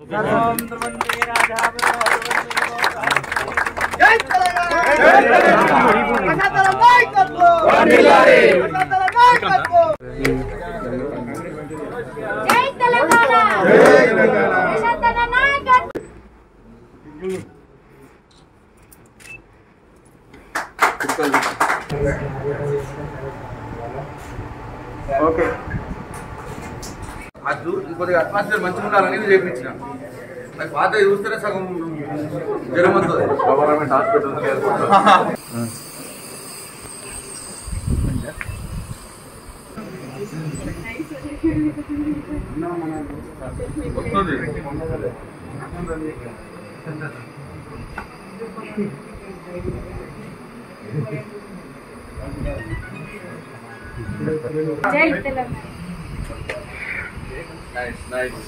జై తెలంగాణ ప్రజాతల నాయకత్వం ప్రజాతల నాయకత్వం జై తెలంగాణ ప్రశాంతన నాయకత్వం ఓకే ఆ చూ కొద్దిగా అట్మాస్ఫియర్ మంచిగా ఉండాలని ఇది చేయించిన నాకు పాత చూస్తేనే సగం జ్వరం వస్తుంది గవర్నమెంట్ హాస్పిటల్ వస్తుంది జై తెలంగాణ నైస్ నైస్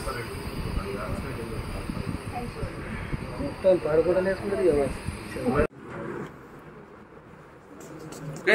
ఓకే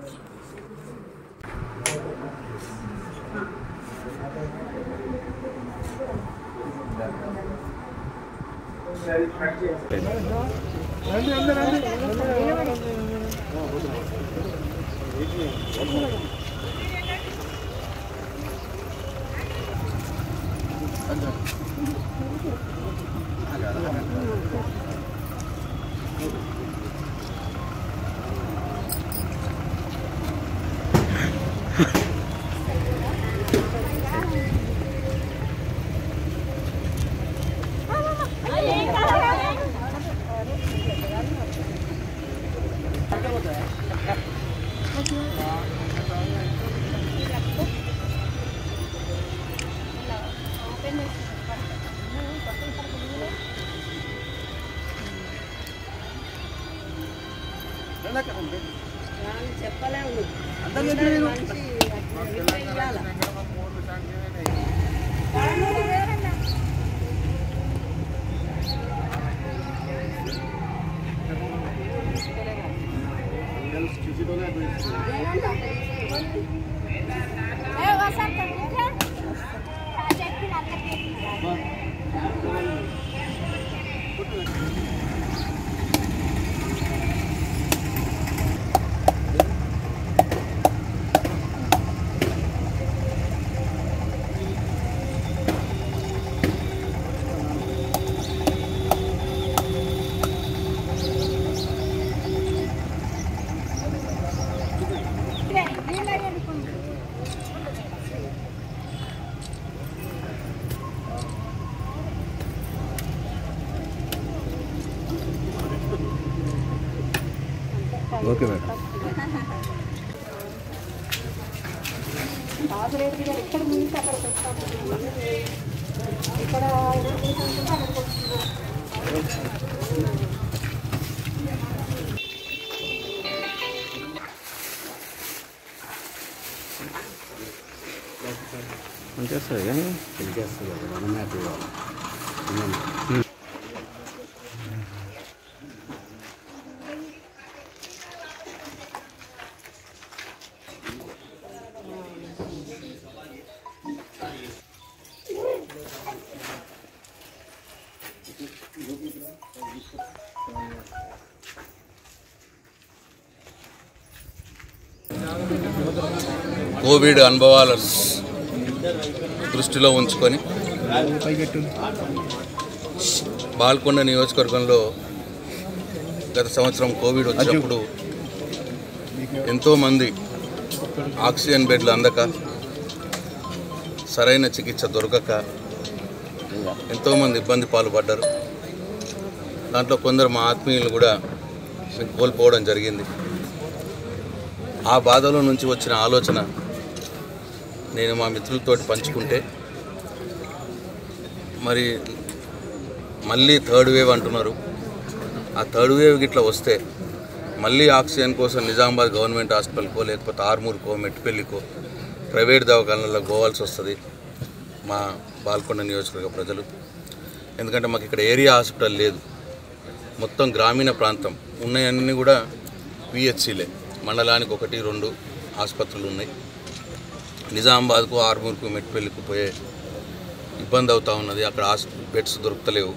ఏ వసంత కూర్చో. చెప్పిన అక్కకి. ఇదే, నీళ్ళ ఎడుకుంది. ఓకే మేడం కోవిడ్ అనుభవాలను దృష్టిలో ఉంచుకొని బాల్కొండ నియోజకవర్గంలో గత సంవత్సరం కోవిడ్ వచ్చినప్పుడు ఎంతోమంది ఆక్సిజన్ బెడ్లు అందక సరైన చికిత్స దొరకక ఎంతోమంది ఇబ్బంది పాల్పడ్డారు దాంట్లో కొందరు మా ఆత్మీయులు కూడా కోల్పోవడం జరిగింది ఆ బాధలో నుంచి వచ్చిన ఆలోచన నేను మా మిత్రులతోటి పంచుకుంటే మరి మళ్ళీ థర్డ్ వేవ్ అంటున్నారు ఆ థర్డ్ వేవ్ గిట్లా వస్తే మళ్ళీ ఆక్సిజన్ కోసం నిజామాబాద్ గవర్నమెంట్ హాస్పిటల్కో లేకపోతే ఆర్మూర్కో మెట్టిపల్లికో ప్రైవేట్ దవాఖానాలకు పోవాల్సి వస్తుంది మా బాల్కొండ నియోజకవర్గ ప్రజలు ఎందుకంటే మాకు ఇక్కడ ఏరియా హాస్పిటల్ లేదు మొత్తం గ్రామీణ ప్రాంతం ఉన్నాయన్నీ కూడా పిహెచ్సిలే మండలానికి ఒకటి రెండు ఆసుపత్రులు ఉన్నాయి నిజామాబాద్కు ఆర్మూర్కు మెట్పల్లికి పోయే ఇబ్బంది అవుతూ ఉన్నది అక్కడ హాస్ బెడ్స్ దొరుకుతలేవు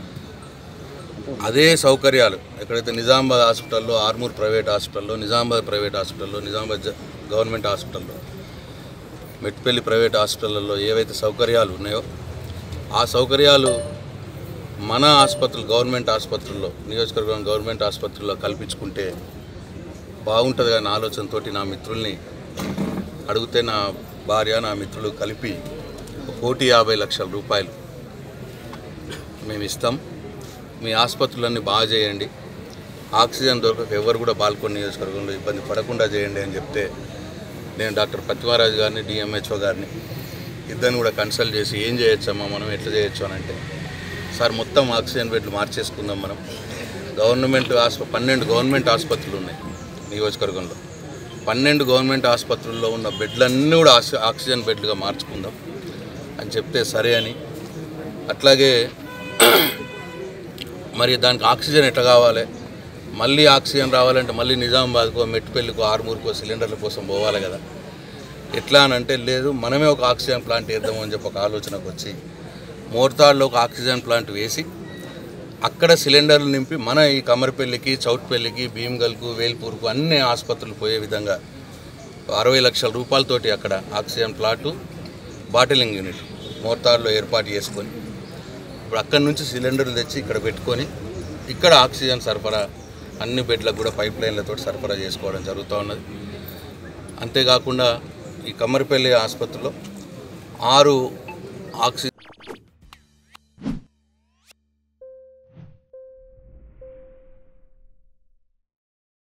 అదే సౌకర్యాలు ఎక్కడైతే నిజామాబాద్ హాస్పిటల్లో ఆర్మూర్ ప్రైవేట్ హాస్పిటల్లో నిజామాబాద్ ప్రైవేట్ హాస్పిటల్లో నిజామాబాద్ జ- గవర్నమెంట్ హాస్పిటల్లో మెట్పల్లి ప్రైవేట్ హాస్పిటల్లో ఏవైతే సౌకర్యాలు ఉన్నాయో ఆ సౌకర్యాలు మన ఆసుపత్రులు గవర్నమెంట్ ఆసుపత్రుల్లో నియోజకవర్గం గవర్నమెంట్ ఆసుపత్రుల్లో కల్పించుకుంటే బాగుంటుంది అనే ఆలోచనతోటి నా మిత్రుల్ని అడిగితే నా భార్య నా మిత్రులు కలిపి ఒక కోటి యాభై లక్షల రూపాయలు మేము ఇస్తాం మీ ఆసుపత్రులన్నీ బాగా చేయండి ఆక్సిజన్ దొరకక ఎవరు కూడా బాల్కొండ నియోజకవర్గంలో ఇబ్బంది పడకుండా చేయండి అని చెప్తే నేను డాక్టర్ పద్మరాజు గారిని డిఎంహెచ్ఓ గారిని ఇద్దరిని కూడా కన్సల్ట్ చేసి ఏం చేయొచ్చమ్మా మనం ఎట్లా చేయొచ్చు అని అంటే సార్ మొత్తం ఆక్సిజన్ బెడ్లు మార్చేసుకుందాం మనం గవర్నమెంట్ ఆస్ప పన్నెండు గవర్నమెంట్ ఆసుపత్రులు ఉన్నాయి నియోజకవర్గంలో పన్నెండు గవర్నమెంట్ ఆసుపత్రుల్లో ఉన్న బెడ్లన్నీ కూడా ఆక్సి- ఆక్సిజన్ బెడ్లుగా మార్చుకుందాం అని చెప్తే సరే అని అట్లాగే మరి దానికి ఆక్సిజన్ ఎట్లా కావాలి మళ్ళీ ఆక్సిజన్ రావాలంటే మళ్ళీ నిజామాబాద్కో మెట్టుపల్లికో ఆరుమూరుకో సిలిండర్ల కోసం పోవాలి కదా ఎట్లా అని అంటే లేదు మనమే ఒక ఆక్సిజన్ ప్లాంట్ వేద్దాము అని చెప్పి ఒక ఆలోచనకు వచ్చి మోర్తాడ్లో ఒక ఆక్సిజన్ ప్లాంట్ వేసి అక్కడ సిలిండర్లు నింపి మన ఈ కమరపల్లికి చౌట్పల్లికి భీమ్గల్కు వేల్పూర్కు అన్ని ఆసుపత్రులు పోయే విధంగా అరవై లక్షల రూపాయలతోటి అక్కడ ఆక్సిజన్ ప్లాంటు బాటిలింగ్ యూనిట్ మోర్తాడ్లో ఏర్పాటు చేసుకొని ఇప్పుడు అక్కడి నుంచి సిలిండర్లు తెచ్చి ఇక్కడ పెట్టుకొని ఇక్కడ ఆక్సిజన్ సరఫరా అన్ని బెడ్లకు కూడా పైప్ లైన్లతో సరఫరా చేసుకోవడం జరుగుతూ ఉన్నది అంతేకాకుండా ఈ కమ్మరిపల్లి ఆసుపత్రిలో ఆరు ఆక్సిజన్